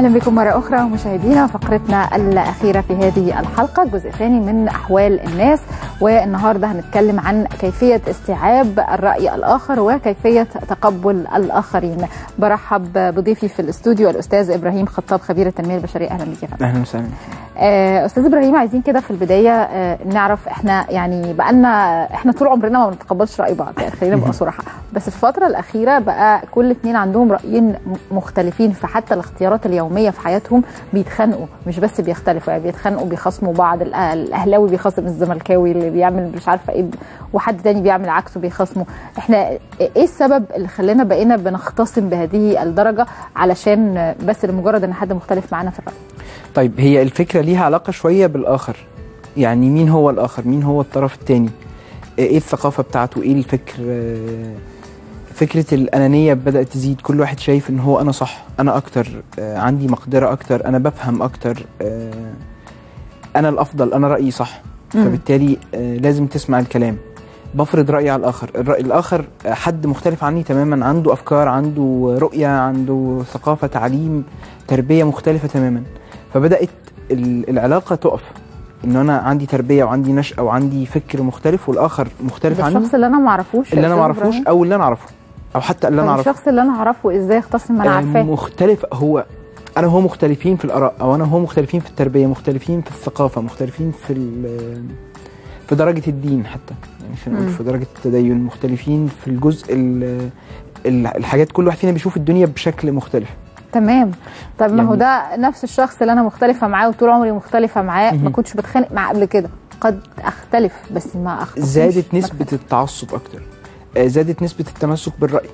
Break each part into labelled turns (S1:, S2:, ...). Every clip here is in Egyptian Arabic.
S1: اهلا بكم مره اخرى مشاهدينا فقرتنا الاخيره في هذه الحلقه جزء ثاني من احوال الناس والنهارده هنتكلم عن كيفيه استيعاب الراي الاخر وكيفيه تقبل الاخرين برحب بضيفي في الاستوديو الاستاذ ابراهيم خطاب خبير التنميه البشريه اهلا بك يا فندم
S2: اهلا وسهلا
S1: آه، استاذ ابراهيم عايزين كده في البدايه آه، نعرف احنا يعني بقالنا احنا طول عمرنا ما بنتقبلش راي بعض يعني خلينا نبقى صراحه بس في الفتره الاخيره بقى كل اتنين عندهم رايين مختلفين فحتى الاختيارات اليوميه في حياتهم بيتخانقوا مش بس بيختلفوا يعني بيتخانقوا بيخاصموا بعض الأه- الاهلاوي بيخاصم الزملكاوي اللي بيعمل مش عارفه ايه وحد تاني بيعمل عكسه بيخاصموا احنا ايه السبب اللي خلانا بقينا بنختصم بهذه الدرجه علشان بس لمجرد ان حد مختلف معانا في الراي
S2: طيب هي الفكره ليها علاقه شويه بالاخر يعني مين هو الاخر مين هو الطرف الثاني ايه الثقافه بتاعته ايه الفكر آه، فكره الانانيه بدات تزيد كل واحد شايف ان هو انا صح انا اكتر آه، عندي مقدره اكتر انا بفهم اكتر آه، انا الافضل انا رايي صح
S1: مم.
S2: فبالتالي آه، لازم تسمع الكلام بفرض رايي على الاخر الراي الاخر آه، حد مختلف عني تماما عنده افكار عنده رؤيه عنده ثقافه تعليم تربيه مختلفه تماما فبدات ال- العلاقه تقف ان انا عندي تربيه وعندي نشأه وعندي فكر مختلف والاخر مختلف
S1: ده
S2: عني
S1: الشخص اللي انا ما اعرفوش
S2: اللي انا
S1: يا
S2: ما
S1: أستاذ
S2: اعرفوش
S1: إبراهيم؟
S2: او اللي انا اعرفه او حتى اللي انا
S1: طب
S2: اعرفه
S1: الشخص اللي انا اعرفه ازاي اختصم ما انا
S2: آه،
S1: عارفاه
S2: مختلف هو انا هو مختلفين في الاراء او انا هو مختلفين في التربيه مختلفين في الثقافه مختلفين في ال- في درجه الدين حتى يعني خلينا نقول
S1: مم.
S2: في درجه التدين مختلفين في الجزء ال- ال- الحاجات كل واحد فينا بيشوف الدنيا بشكل مختلف
S1: تمام طب ما هو
S2: يعني-
S1: ده نفس الشخص اللي انا مختلفه معاه وطول عمري مختلفه معاه ما
S2: مهم.
S1: كنتش بتخانق معاه قبل كده قد اختلف بس ما اختصمش
S2: زادت
S1: ما
S2: نسبه
S1: أختلف.
S2: التعصب اكتر آه، زادت نسبه التمسك بالراي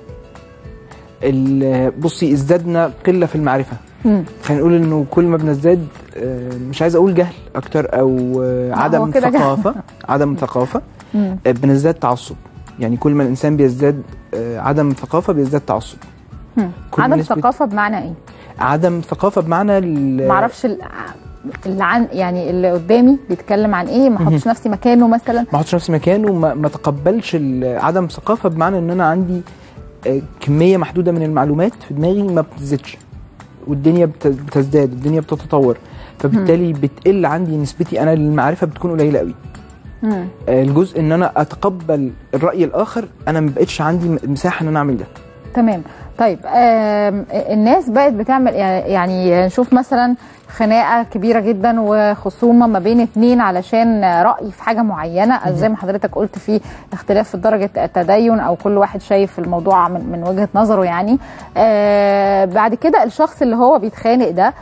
S2: ال- بصي ازدادنا قله في المعرفه
S1: مم.
S2: خلينا نقول انه كل ما بنزداد آه، مش عايز اقول جهل اكتر او آه،
S1: هو
S2: عدم
S1: كده جهل.
S2: ثقافه عدم ثقافه
S1: مم.
S2: آه، بنزداد تعصب يعني كل ما الانسان بيزداد آه، عدم ثقافه بيزداد تعصب
S1: مم.
S2: كل
S1: عدم
S2: نسبة-
S1: ثقافه بمعنى ايه؟
S2: عدم ثقافه بمعنى ال-
S1: ما اعرفش ال- اللي عن يعني اللي قدامي بيتكلم عن ايه ما احطش نفسي مكانه مثلا
S2: ما احطش نفسي مكانه ما, ما تقبلش ال- عدم ثقافه بمعنى ان انا عندي آه، كميه محدوده من المعلومات في دماغي ما بتزيدش والدنيا بت- بتزداد الدنيا بتتطور فبالتالي بتقل عندي نسبتي انا للمعرفه بتكون قليله قوي
S1: مم.
S2: آه، الجزء ان انا اتقبل الراي الاخر انا ما بقتش عندي م- مساحه ان انا اعمل ده
S1: تمام طيب آم، الناس بقت بتعمل يعني نشوف مثلا خناقه كبيره جدا وخصومه ما بين اتنين علشان راي في حاجه معينه أو زي ما حضرتك قلت في اختلاف في درجه التدين او كل واحد شايف الموضوع من, من وجهه نظره يعني آه بعد كده الشخص اللي هو بيتخانق ده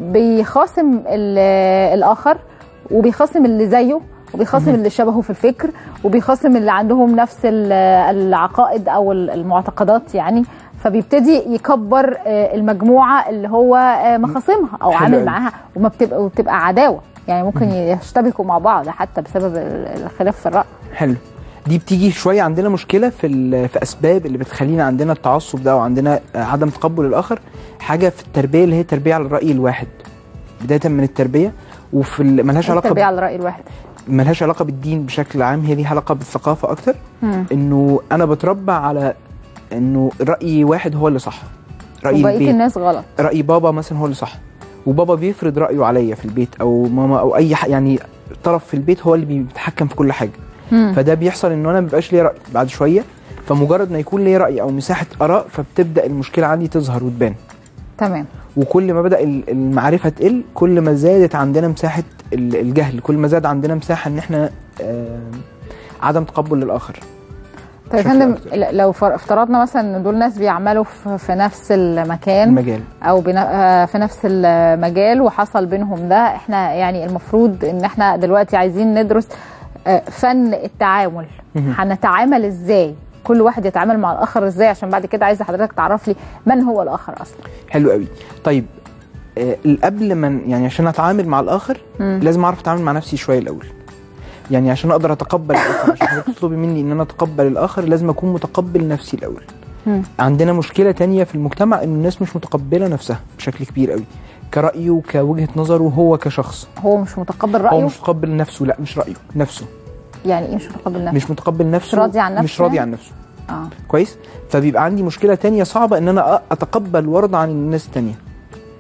S1: بيخاصم ال- الاخر وبيخاصم اللي زيه وبيخاصم اللي شبهه في الفكر وبيخاصم اللي عندهم نفس ال- العقائد او ال- المعتقدات يعني فبيبتدي يكبر آه، المجموعه اللي هو آه، مخاصمها او
S2: حلو
S1: عامل
S2: أوي.
S1: معاها وما بتبقى وبتبقى عداوه يعني ممكن يشتبكوا مع بعض حتى بسبب ال- الخلاف في الراي
S2: حلو دي بتيجي شويه عندنا مشكله في ال- في اسباب اللي بتخلينا عندنا التعصب ده وعندنا آه، عدم تقبل الاخر حاجه في التربيه اللي هي التربيه على الراي الواحد بدايه من التربيه وفي ال- ملهاش علاقه
S1: التربيه
S2: ب...
S1: على الراي الواحد
S2: ملهاش علاقه بالدين بشكل عام هي ليها علاقه بالثقافه اكتر
S1: مم.
S2: انه انا بتربى على انه راي واحد هو اللي صح راي
S1: وبقيه
S2: البيت
S1: الناس غلط
S2: راي بابا مثلا هو اللي صح وبابا بيفرض رايه عليا في البيت او ماما او اي ح... يعني طرف في البيت هو اللي بيتحكم في كل حاجه
S1: مم.
S2: فده بيحصل ان انا مبقاش ليا راي بعد شويه فمجرد ما يكون ليا راي او مساحه اراء فبتبدا المشكله عندي تظهر وتبان
S1: تمام
S2: وكل ما بدا ال- المعرفه تقل كل ما زادت عندنا مساحه ال- الجهل كل ما زاد عندنا مساحه ان احنا آه، عدم تقبل للاخر
S1: طيب يا
S2: بشكل
S1: فندم
S2: أكتر.
S1: ل- لو فر- افترضنا مثلا ان دول ناس بيعملوا في في نفس المكان
S2: المجال
S1: او بنا- آه، في نفس المجال وحصل بينهم ده احنا يعني المفروض ان احنا دلوقتي عايزين ندرس آه، فن التعامل
S2: مهم.
S1: هنتعامل ازاي كل واحد يتعامل مع الاخر ازاي عشان بعد كده عايزه حضرتك تعرف لي من هو الاخر اصلا
S2: حلو قوي طيب آه، قبل ما يعني عشان اتعامل مع الاخر
S1: مم.
S2: لازم اعرف اتعامل مع نفسي شويه الاول يعني عشان اقدر اتقبل الاخر عشان حضرتك تطلبي مني ان انا اتقبل الاخر لازم اكون متقبل نفسي الاول
S1: مم.
S2: عندنا مشكله تانية في المجتمع ان الناس مش متقبله نفسها بشكل كبير قوي كرايه وكوجهه نظره هو كشخص
S1: هو مش متقبل
S2: هو
S1: رايه
S2: مش متقبل نفسه لا مش رايه نفسه
S1: يعني ايه مش متقبل نفسه
S2: مش متقبل نفسه
S1: راضي عن نفسه
S2: مش راضي
S1: يعني؟
S2: عن نفسه
S1: اه
S2: كويس فبيبقى عندي مشكله تانية صعبه ان انا أ- اتقبل وارضى عن الناس التانية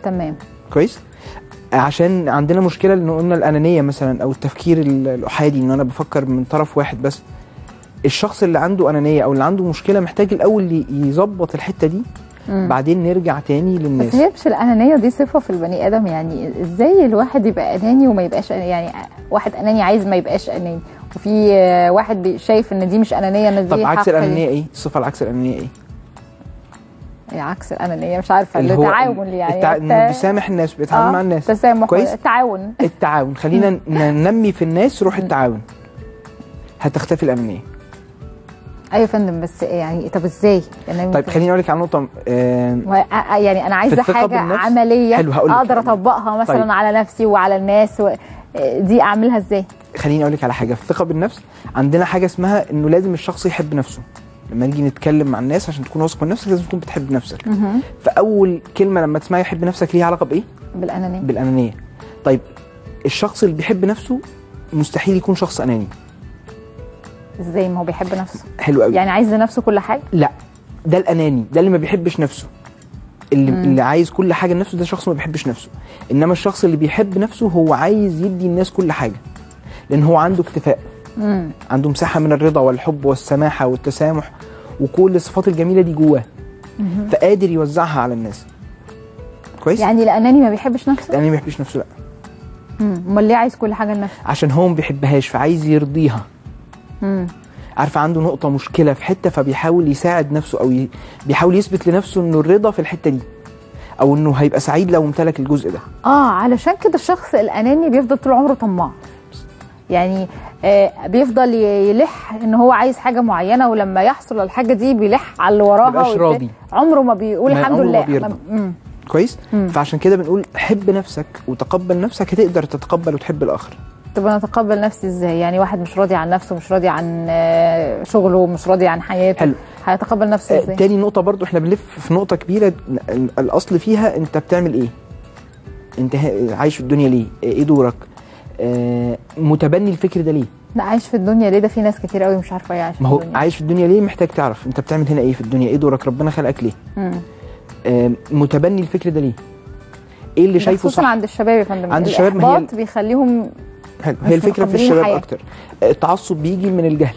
S1: تمام
S2: كويس عشان عندنا مشكله ان قلنا الانانيه مثلا او التفكير ال- الاحادي ان انا بفكر من طرف واحد بس الشخص اللي عنده انانيه او اللي عنده مشكله محتاج الاول ي- يظبط الحته دي
S1: مم.
S2: بعدين نرجع تاني
S1: بس
S2: للناس
S1: هي مش الانانيه دي صفه في البني ادم يعني ازاي الواحد يبقى اناني وما يبقاش يعني واحد اناني عايز ما يبقاش اناني وفي آه، واحد بي- شايف ان دي مش انانيه ان دي
S2: طب عكس
S1: حق ليه.
S2: الانانيه ايه الصفه العكس الانانيه ايه
S1: يعني عكس الانانيه مش عارفه
S2: اللي هو
S1: التعاون يعني
S2: التع...
S1: الت-
S2: انه بيسامح الناس بيتعامل
S1: آه،
S2: مع الناس
S1: تسامح
S2: كويس؟
S1: التعاون
S2: التعاون خلينا ن- ننمي في الناس روح التعاون هتختفي الانانيه
S1: ايوه يا فندم بس يعني طب ازاي؟ يعني
S2: طيب خليني اقول لك على نقطه آه،
S1: و- آه، يعني انا عايزه
S2: الثقة
S1: حاجه
S2: بالنفس؟
S1: عمليه
S2: حلو، هقول لك.
S1: اقدر اطبقها مثلا
S2: طيب.
S1: على نفسي وعلى الناس و... آه، دي اعملها ازاي؟
S2: خليني اقول لك على حاجه الثقه بالنفس عندنا حاجه اسمها انه لازم الشخص يحب نفسه لما نيجي نتكلم مع الناس عشان تكون واثق من نفسك لازم تكون بتحب نفسك فاول كلمه لما تسمعي يحب نفسك ليها علاقه بايه
S1: بالانانيه
S2: بالانانيه طيب الشخص اللي بيحب نفسه مستحيل يكون شخص اناني
S1: ازاي ما هو بيحب نفسه
S2: حلو قوي
S1: يعني عايز لنفسه كل حاجه
S2: لا ده الاناني ده اللي ما بيحبش نفسه اللي, اللي عايز كل حاجه لنفسه ده شخص ما بيحبش نفسه انما الشخص اللي بيحب نفسه هو عايز يدي الناس كل حاجه لان هو عنده اكتفاء
S1: امم
S2: عنده مساحه من الرضا والحب والسماحه والتسامح وكل الصفات الجميله دي جواه فقادر يوزعها على الناس كويس
S1: يعني الاناني ما بيحبش نفسه
S2: الاناني ما بيحبش نفسه لا
S1: امم امال ليه عايز كل حاجه لنفسه
S2: عشان هو ما بيحبهاش فعايز يرضيها
S1: امم
S2: عارفه عنده نقطه مشكله في حته فبيحاول يساعد نفسه او ي... بيحاول يثبت لنفسه انه الرضا في الحته دي او انه هيبقى سعيد لو امتلك الجزء ده
S1: اه علشان كده الشخص الاناني بيفضل طول عمره طماع يعني آه بيفضل ي- يلح ان هو عايز حاجه معينه ولما يحصل على الحاجه دي بيلح على اللي وراها
S2: مبيبقاش
S1: ويت-
S2: راضي.
S1: عمره ما بيقول
S2: ما
S1: الحمد
S2: عمره ما
S1: لله
S2: بيرضى.
S1: مم.
S2: كويس
S1: مم.
S2: فعشان كده بنقول حب نفسك وتقبل نفسك هتقدر تتقبل وتحب الاخر
S1: طب انا اتقبل نفسي ازاي يعني واحد مش راضي عن نفسه مش راضي عن آه، شغله مش راضي عن حياته
S2: حلو.
S1: هيتقبل نفسه
S2: آه،
S1: ازاي
S2: تاني نقطة برضو احنا بنلف في نقطة كبيرة ال- الأصل فيها أنت بتعمل إيه؟ أنت ه- عايش في الدنيا ليه؟ آه، إيه دورك؟ آه متبني الفكر ده ليه؟
S1: لا عايش في الدنيا ليه ده في ناس كتير قوي مش عارفه ايه عايش في
S2: ما هو
S1: الدنيا
S2: عايش في الدنيا ليه محتاج تعرف أنت بتعمل هنا إيه في الدنيا؟ إيه دورك؟ ربنا خلقك ليه؟
S1: مم.
S2: آه متبني الفكر ده ليه؟ إيه اللي
S1: ده
S2: شايفه
S1: خصوصا
S2: صح؟
S1: عند الشباب يا فندم
S2: عند الشباب ما هي
S1: الإحباط بيخليهم
S2: حلو
S1: مش
S2: هي الفكرة في
S1: متقبلين
S2: الشباب
S1: الحياة.
S2: أكتر آه، التعصب بيجي من الجهل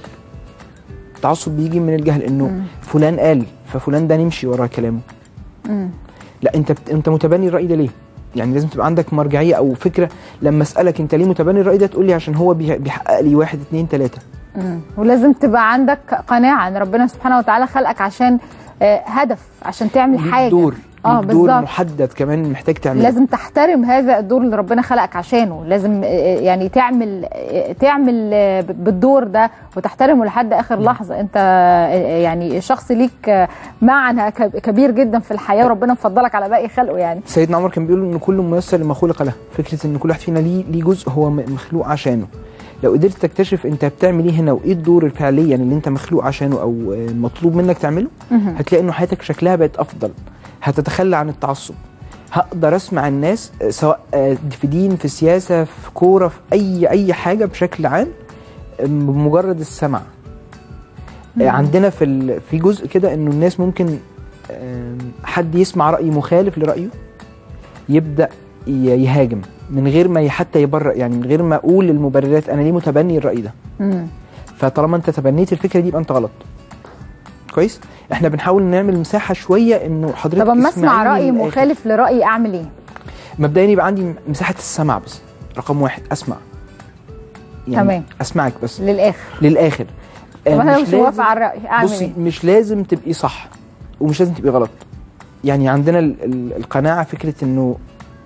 S2: التعصب بيجي من الجهل إنه
S1: مم.
S2: فلان قال ففلان ده نمشي ورا كلامه
S1: مم.
S2: لا انت بت... انت متبني الراي ده ليه؟ يعني لازم تبقى عندك مرجعيه او فكره لما اسالك انت ليه متبني الراي ده تقول لي عشان هو بي... بيحقق لي واحد اتنين تلاته
S1: مم. ولازم تبقى عندك قناعه ان ربنا سبحانه وتعالى خلقك عشان آه، هدف عشان تعمل
S2: ليك
S1: حاجه
S2: دور
S1: اه
S2: ليك دور
S1: بالظبط
S2: محدد كمان محتاج تعمله
S1: لازم تحترم هذا الدور اللي ربنا خلقك عشانه لازم آه، يعني تعمل آه، تعمل آه، بالدور ده وتحترمه لحد اخر لحظه انت آه، يعني شخص ليك آه، معنى كب- كبير جدا في الحياه وربنا مفضلك على باقي خلقه يعني
S2: سيدنا عمر كان بيقول ان كل ميسر لما خلق له فكره ان كل واحد فينا ليه ليه جزء هو م- مخلوق عشانه لو قدرت تكتشف انت بتعمل ايه هنا وايه الدور فعليا اللي انت مخلوق عشانه او آه، مطلوب منك تعمله
S1: مهم.
S2: هتلاقي انه حياتك شكلها بقت افضل هتتخلى عن التعصب هقدر اسمع الناس آه، سواء آه، في دين في سياسه في كوره في اي اي حاجه بشكل عام آه، بمجرد السمع آه، عندنا في ال- في جزء كده انه الناس ممكن آم، حد يسمع راي مخالف لرايه يبدا ي- يهاجم من غير ما ي- حتى يبرر يعني من غير ما اقول المبررات انا ليه متبني الراي ده
S1: مم.
S2: فطالما انت تبنيت الفكره دي يبقى انت غلط كويس احنا بنحاول نعمل مساحه شويه انه حضرتك
S1: طب اما اسمع
S2: تسمعيني
S1: راي
S2: للآخر.
S1: مخالف لرايي اعمل ايه
S2: مبدئيا يبقى عندي مساحه السمع بس رقم واحد اسمع
S1: تمام.
S2: اسمعك بس
S1: للاخر
S2: للاخر
S1: طب
S2: آه،
S1: انا مش
S2: لازم-
S1: موافقه على الراي اعمل
S2: بصي
S1: ايه
S2: مش لازم تبقي صح ومش لازم تبقي غلط يعني عندنا ال ال القناعه فكره انه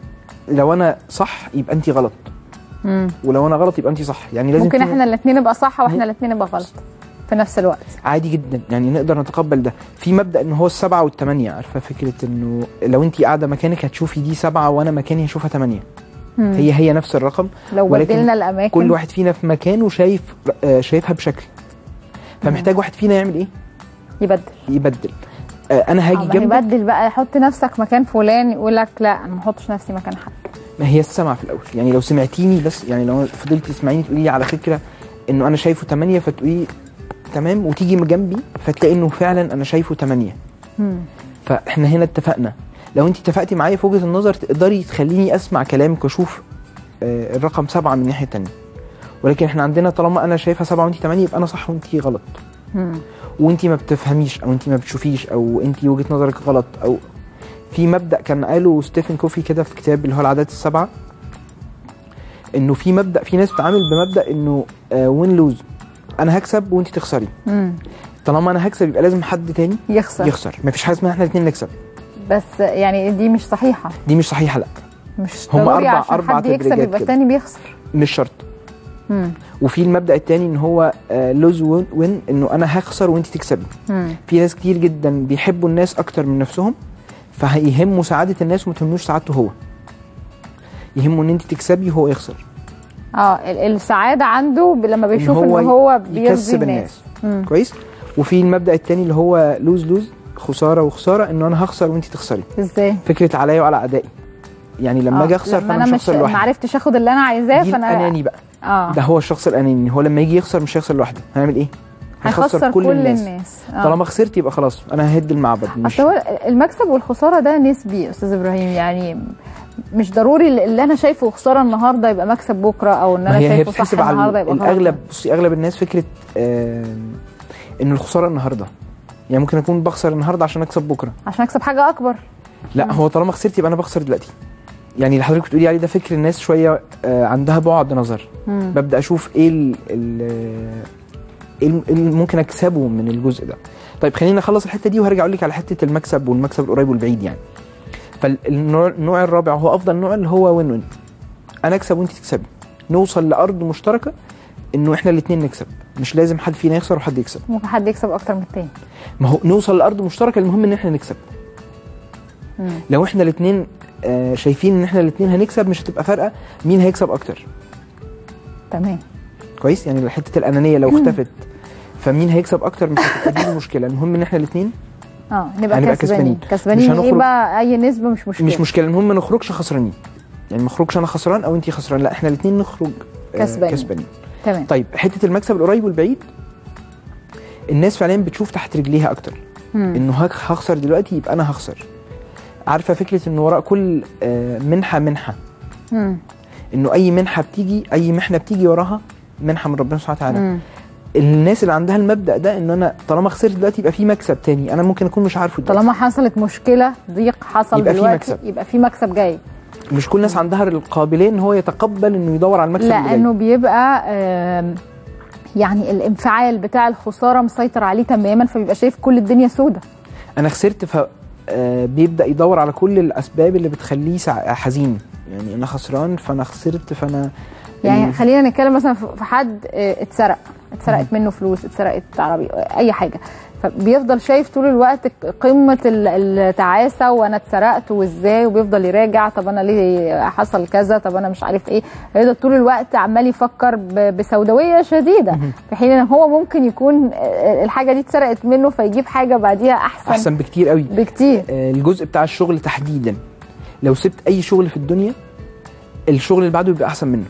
S2: لو انا صح يبقى انت غلط
S1: مم.
S2: ولو انا غلط يبقى انت صح يعني لازم
S1: ممكن
S2: تكون-
S1: احنا الاثنين نبقى صح واحنا
S2: مم.
S1: الاثنين نبقى غلط في نفس الوقت
S2: عادي جدا يعني نقدر نتقبل ده في مبدا ان هو السبعه والثمانيه عارفه فكره انه لو انت قاعده مكانك هتشوفي دي سبعه وانا مكاني هشوفها ثمانيه
S1: مم.
S2: هي هي نفس الرقم
S1: لو
S2: ولكن
S1: بدلنا الاماكن
S2: كل واحد فينا في مكانه شايف آه، شايفها بشكل فمحتاج واحد فينا يعمل ايه
S1: يبدل
S2: يبدل آه، انا هاجي
S1: اما
S2: جنبك
S1: يبدل بقى حط نفسك مكان فلان يقول لك لا انا ما احطش نفسي مكان حد
S2: ما هي السمع في الاول يعني لو سمعتيني بس يعني لو فضلتي تسمعيني تقولي لي على فكره انه انا شايفه 8 فتقولي تمام وتيجي جنبي فتلاقي انه فعلا انا شايفه 8
S1: مم.
S2: فاحنا هنا اتفقنا لو انت اتفقتي معايا في وجهه النظر تقدري تخليني اسمع كلامك واشوف آه، الرقم سبعه من الناحيه التانيه ولكن احنا عندنا طالما انا شايفها سبعه وانت ثمانيه يبقى انا صح وانت غلط
S1: مم.
S2: وانت ما بتفهميش او انت ما بتشوفيش او انت وجهه نظرك غلط او في مبدا كان قاله ستيفن كوفي كده في كتاب اللي هو العادات السبعه انه في مبدا في ناس بتتعامل بمبدا انه وين لوز انا هكسب وانت تخسري
S1: مم.
S2: طالما انا هكسب يبقى لازم حد تاني
S1: يخسر
S2: يخسر مفيش حاجه اسمها احنا الاثنين نكسب
S1: بس يعني دي مش صحيحه
S2: دي مش صحيحه لا
S1: مش
S2: هم
S1: ضروري
S2: أربع-
S1: عشان
S2: أربع
S1: حد يكسب
S2: تدريجات
S1: يبقى
S2: كده.
S1: التاني بيخسر
S2: مش شرط
S1: مم.
S2: وفي المبدا التاني ان هو لوز وين انه انا هخسر وانت تكسبي
S1: مم.
S2: في ناس كتير جدا بيحبوا الناس اكتر من نفسهم فهيهموا سعاده الناس وما تهموش سعادته هو يهمه ان انت تكسبي وهو يخسر
S1: اه ال- السعاده عنده ب- لما بيشوف ان
S2: هو
S1: هو بيرضي
S2: يكسب
S1: الناس مم.
S2: كويس وفي المبدا التاني اللي هو لوز لوز خساره وخساره انه انا هخسر وانت تخسري
S1: ازاي
S2: فكره عليا وعلى اعدائي يعني لما
S1: آه،
S2: اجي اخسر
S1: لما
S2: فانا
S1: انا
S2: مش
S1: مش
S2: هخسر
S1: ما
S2: لوحدي
S1: عرفتش اخد اللي انا عايزاه
S2: دي
S1: فانا
S2: الاناني بقى
S1: اه
S2: ده هو الشخص الاناني هو لما يجي يخسر مش هيخسر لوحده هيعمل ايه
S1: هيخسر كل, الناس, آه.
S2: طالما خسرت يبقى خلاص انا ههد المعبد مش
S1: اصل هو المكسب والخساره ده نسبي يا استاذ ابراهيم يعني مش ضروري اللي انا شايفه خساره النهارده يبقى مكسب بكره او ان
S2: ما
S1: انا
S2: هي هي
S1: شايفه صح
S2: بتحسب على
S1: النهارده يبقى غلط
S2: الاغلب بصي اغلب الناس فكره آم، ان الخساره النهارده يعني ممكن اكون بخسر النهارده عشان اكسب بكره
S1: عشان اكسب حاجه اكبر
S2: لا هو طالما خسرت يبقى انا بخسر دلوقتي يعني اللي حضرتك بتقولي عليه ده فكر الناس شويه آه، عندها بعد نظر
S1: مم.
S2: ببدا اشوف ايه ال ال ايه ال- اللي ممكن اكسبه من الجزء ده طيب خلينا نخلص الحته دي وهرجع اقول لك على حته المكسب والمكسب القريب والبعيد يعني فالنوع النوع الرابع هو افضل نوع اللي هو وين وين انا اكسب وانت تكسبي نوصل لارض مشتركه انه احنا الاثنين نكسب مش لازم حد فينا يخسر وحد يكسب
S1: ممكن حد يكسب اكتر من التاني
S2: ما هو نوصل لارض مشتركه المهم ان احنا نكسب
S1: مم.
S2: لو احنا الاثنين آه شايفين ان احنا الاثنين هنكسب مش هتبقى فارقه مين هيكسب اكتر
S1: تمام
S2: كويس يعني حته الانانيه لو اختفت فمين هيكسب اكتر مش هتبقى دي المشكله المهم ان احنا الاثنين
S1: اه نبقى
S2: هنبقى
S1: كسبانين
S2: كسبانين.
S1: كسبانين
S2: مش
S1: ايه
S2: هنخرج-
S1: بقى اي نسبه مش مشكله
S2: مش مشكله المهم ما نخرجش خسرانين يعني ما اخرجش انا خسران او انت خسران لا احنا الاثنين نخرج آه،
S1: كسبانين.
S2: كسبانين
S1: تمام
S2: طيب حته المكسب القريب والبعيد الناس فعليا بتشوف تحت رجليها اكتر
S1: مم.
S2: انه هك- هخسر دلوقتي يبقى انا هخسر عارفه فكره ان وراء كل آه، منحه منحه
S1: مم.
S2: انه اي منحه بتيجي اي محنه بتيجي وراها منحه من ربنا سبحانه وتعالى
S1: مم.
S2: الناس اللي عندها المبدا ده ان انا طالما خسرت دلوقتي يبقى في مكسب تاني انا ممكن اكون مش عارفه دلوقتي
S1: طالما حصلت مشكله ضيق حصل
S2: يبقى في
S1: دلوقتي
S2: مكسب.
S1: يبقى في مكسب جاي
S2: مش كل الناس عندها القابليه ان هو يتقبل انه يدور على المكسب اللي جاي.
S1: لانه بيبقى آم، يعني الانفعال بتاع الخساره مسيطر عليه تماما فبيبقى شايف كل الدنيا سودة
S2: انا خسرت ف آه، بيبدا يدور على كل الاسباب اللي بتخليه سع- حزين يعني انا خسران فانا خسرت فانا
S1: يعني
S2: ال-
S1: خلينا نتكلم مثلا في في حد آه، اتسرق اتسرقت منه فلوس اتسرقت عربي اي حاجه فبيفضل شايف طول الوقت قمه ال- التعاسه وانا اتسرقت وازاي وبيفضل يراجع طب انا ليه حصل كذا طب انا مش عارف ايه يفضل طول الوقت عمال يفكر ب- بسوداويه شديده في حين ان هو ممكن يكون آه، الحاجه دي اتسرقت منه فيجيب حاجه بعديها احسن,
S2: احسن بكتير قوي
S1: بكتير
S2: آه، الجزء بتاع الشغل تحديدا لو سبت اي شغل في الدنيا الشغل اللي بعده بيبقى احسن منه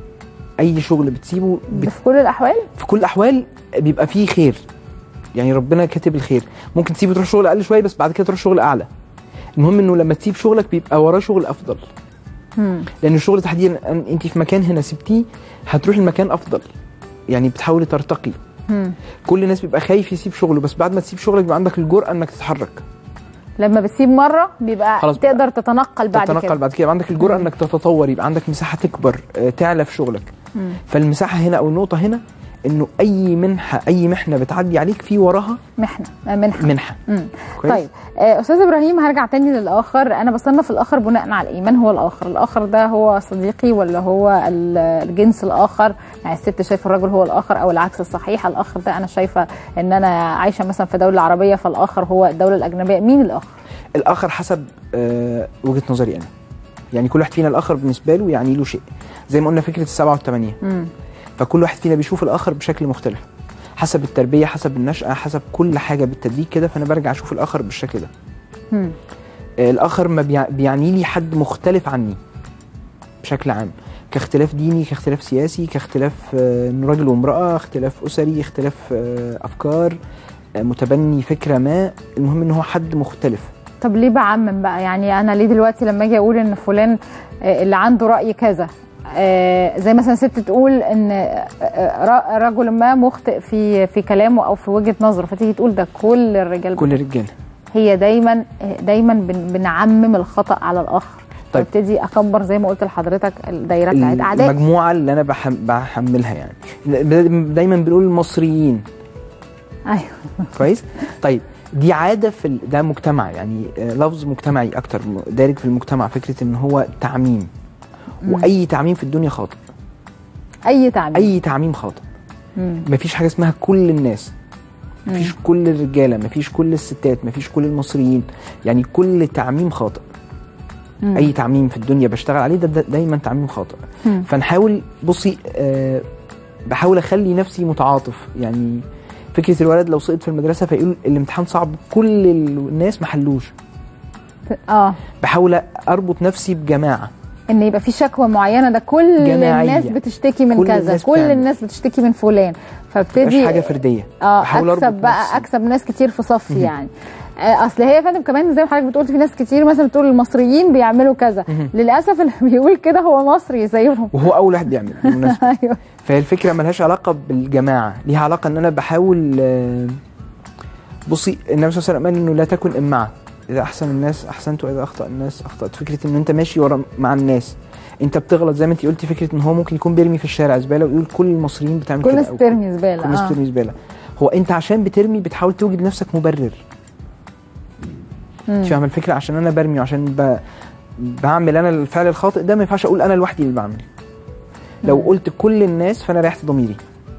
S2: اي شغل بتسيبه بت...
S1: في كل الاحوال
S2: في كل الاحوال بيبقى فيه خير يعني ربنا كاتب الخير ممكن تسيبه تروح شغل اقل شويه بس بعد كده تروح شغل اعلى المهم انه لما تسيب شغلك بيبقى وراه شغل افضل
S1: مم.
S2: لان الشغل تحديدا أن- انت في مكان هنا سبتيه هتروح المكان افضل يعني بتحاولي ترتقي
S1: مم.
S2: كل الناس بيبقى خايف يسيب شغله بس بعد ما تسيب شغلك بيبقى عندك الجرأه انك تتحرك
S1: لما بتسيب مره بيبقى
S2: خلاص
S1: تقدر تتنقل بعد
S2: تتنقل
S1: كده
S2: بعد كده يبقى عندك الجرأه
S1: مم.
S2: انك تتطور يبقى عندك مساحه تكبر آه، تعلى في شغلك
S1: مم.
S2: فالمساحه هنا او النقطه هنا انه اي منحه اي محنه بتعدي عليك في وراها
S1: محنه آه، منحه
S2: منحه
S1: مم.
S2: كويس
S1: طيب آه، استاذ ابراهيم هرجع تاني للاخر انا بصنف الاخر بناء على ايه من هو الاخر الاخر ده هو صديقي ولا هو ال- الجنس الاخر يعني الست شايفه الرجل هو الاخر او العكس الصحيح الاخر ده انا شايفه ان انا عايشه مثلا في دوله عربيه فالاخر هو الدوله الاجنبيه مين الاخر
S2: الاخر حسب آه، وجهه نظري انا يعني كل واحد فينا الاخر بالنسبه له يعني له شيء زي ما قلنا فكره السبعه والثمانيه
S1: مم.
S2: فكل واحد فينا بيشوف الاخر بشكل مختلف حسب التربيه حسب النشاه حسب كل حاجه بالتدريج كده فانا برجع اشوف الاخر بالشكل ده
S1: مم.
S2: آه، الاخر ما بيع- بيعني لي حد مختلف عني بشكل عام كاختلاف ديني كاختلاف سياسي كاختلاف آه، إنه راجل وامراه اختلاف اسري اختلاف آه، افكار آه، متبني فكره ما المهم ان هو حد مختلف
S1: طب ليه بعمم بقى يعني انا ليه دلوقتي لما اجي اقول ان فلان آه، اللي عنده راي كذا آه، زي مثلا ست تقول ان آه، ر- رجل ما مخطئ في في كلامه او في وجهه نظره فتيجي تقول ده كل الرجال
S2: كل الرجاله
S1: هي دايما دايما بن- بنعمم الخطا على الاخر
S2: طيب.
S1: فابتدي اكبر زي ما قلت لحضرتك الدايره بتاعت اعداء
S2: المجموعه اللي انا بحم... بحملها يعني دايما بنقول المصريين
S1: ايوه
S2: كويس طيب دي عاده في ال... ده مجتمع يعني آه، لفظ مجتمعي اكتر م- دارج في المجتمع فكره ان هو تعميم واي تعميم في الدنيا خاطئ
S1: اي تعميم
S2: اي تعميم خاطئ
S1: مم.
S2: مفيش حاجه اسمها كل الناس مفيش كل الرجاله مفيش كل الستات مفيش كل المصريين يعني كل تعميم خاطئ
S1: مم.
S2: اي تعميم في الدنيا بشتغل عليه ده, ده دايما تعميم خاطئ
S1: مم.
S2: فنحاول بصي آه بحاول اخلي نفسي متعاطف يعني فكره الولد لو سقط في المدرسه فيقول الامتحان صعب كل الناس ما حلوش
S1: اه
S2: بحاول اربط نفسي بجماعه
S1: ان يبقى في شكوى معينه ده كل
S2: جماعية.
S1: الناس بتشتكي من
S2: كل
S1: كذا
S2: الناس
S1: كل
S2: بتعمل.
S1: الناس بتشتكي من فلان
S2: مش
S1: فابتدي
S2: حاجه فرديه
S1: اه
S2: بحاول أربط
S1: اكسب بقى
S2: نفسي.
S1: اكسب ناس كتير في صفي يعني آه، اصل هي يا فندم كمان زي ما حضرتك بتقول في ناس كتير مثلا بتقول المصريين بيعملوا كذا للاسف اللي بيقول كده هو مصري زيهم
S2: وهو اول واحد بيعمل بالمناسبه
S1: ايوه
S2: فهي الفكره ملهاش علاقه بالجماعه ليها علاقه ان انا بحاول آه، بصي النبي صلى الله عليه وسلم قال انه لا تكن امعه اذا احسن الناس احسنت واذا اخطا الناس اخطات فكره ان انت ماشي ورا مع الناس انت بتغلط زي ما انت قلتي فكره ان هو ممكن يكون بيرمي في الشارع زباله ويقول كل المصريين بتعمل
S1: كل
S2: كده
S1: الناس
S2: أو
S1: بترمي زباله
S2: كل الناس
S1: آه.
S2: بترمي زباله هو انت عشان بترمي بتحاول توجد لنفسك مبرر
S1: مم.
S2: انت فاهمه الفكره عشان انا برمي وعشان ب... بعمل انا الفعل الخاطئ ده ما ينفعش اقول انا لوحدي اللي بعمل لو
S1: مم.
S2: قلت كل الناس فانا ريحت ضميري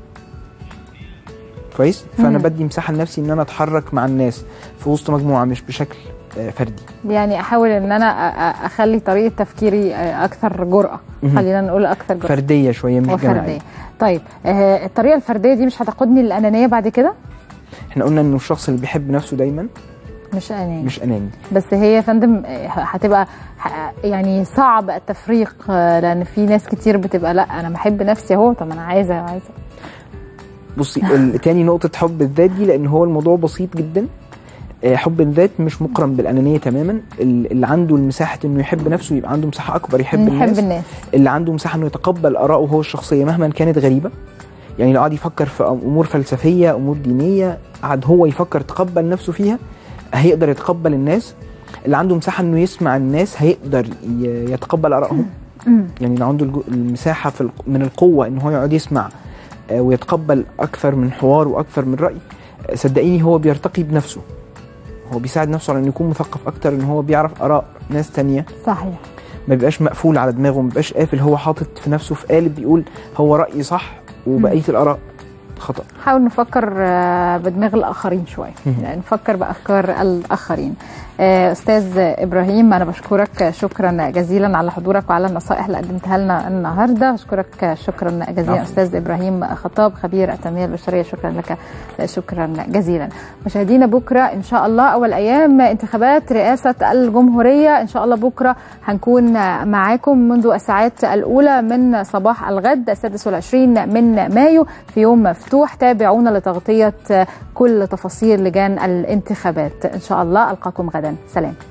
S2: كويس فانا
S1: مم.
S2: بدي مساحه لنفسي ان انا اتحرك مع الناس في وسط مجموعه مش بشكل آه، فردي
S1: يعني احاول ان انا أ- أ- اخلي طريقه تفكيري آه، اكثر جرأه
S2: مهم.
S1: خلينا نقول اكثر جرأه
S2: فرديه شويه مش
S1: وفرديه
S2: جماعيه
S1: طيب آه، الطريقه الفرديه دي مش هتقودني للانانيه بعد كده
S2: احنا قلنا انه الشخص اللي بيحب نفسه دايما
S1: مش انانيه
S2: مش اناني
S1: بس هي يا فندم آه، هتبقى ح- يعني صعب التفريق آه، لان في ناس كتير بتبقى لا انا بحب نفسي اهو طب انا عايزه عايزه
S2: بصي ال- تاني نقطة حب الذات دي لأن هو الموضوع بسيط جدا آه، حب الذات مش مقرن بالأنانية تماما ال- اللي عنده المساحة إنه يحب نفسه يبقى عنده مساحة أكبر يحب
S1: نحب
S2: الناس
S1: الناس
S2: اللي عنده مساحة إنه يتقبل آراءه هو الشخصية مهما كانت غريبة يعني لو قعد يفكر في أمور فلسفية أمور دينية قعد هو يفكر يتقبل نفسه فيها هيقدر يتقبل الناس اللي عنده مساحة إنه يسمع الناس هيقدر ي- يتقبل آرائهم
S1: مم.
S2: يعني لو عنده الجو- المساحه في الق- من القوه ان هو يقعد يسمع آه، ويتقبل اكثر من حوار واكثر من راي آه، صدقيني هو بيرتقي بنفسه هو بيساعد نفسه على انه يكون مثقف اكتر ان هو بيعرف اراء ناس تانية
S1: صحيح
S2: ما بيبقاش مقفول على دماغه ما بيبقاش قافل هو حاطط في نفسه في قالب بيقول هو رايي صح وبقيه الاراء خطا
S1: نحاول نفكر آه، بدماغ الاخرين شويه
S2: مهم.
S1: يعني نفكر بافكار الاخرين آه، استاذ ابراهيم انا بشكرك شكرا جزيلا على حضورك وعلى النصائح اللي قدمتها لنا النهارده بشكرك شكرا جزيلا
S2: عفو.
S1: استاذ ابراهيم خطاب خبير التنميه البشريه شكرا لك شكرا جزيلا مشاهدينا بكره ان شاء الله اول ايام انتخابات رئاسه الجمهوريه ان شاء الله بكره هنكون معاكم منذ الساعات الاولى من صباح الغد السادس والعشرين من مايو في يوم مفتوح تابعونا لتغطيه كل تفاصيل لجان الانتخابات ان شاء الله القاكم غدا سلام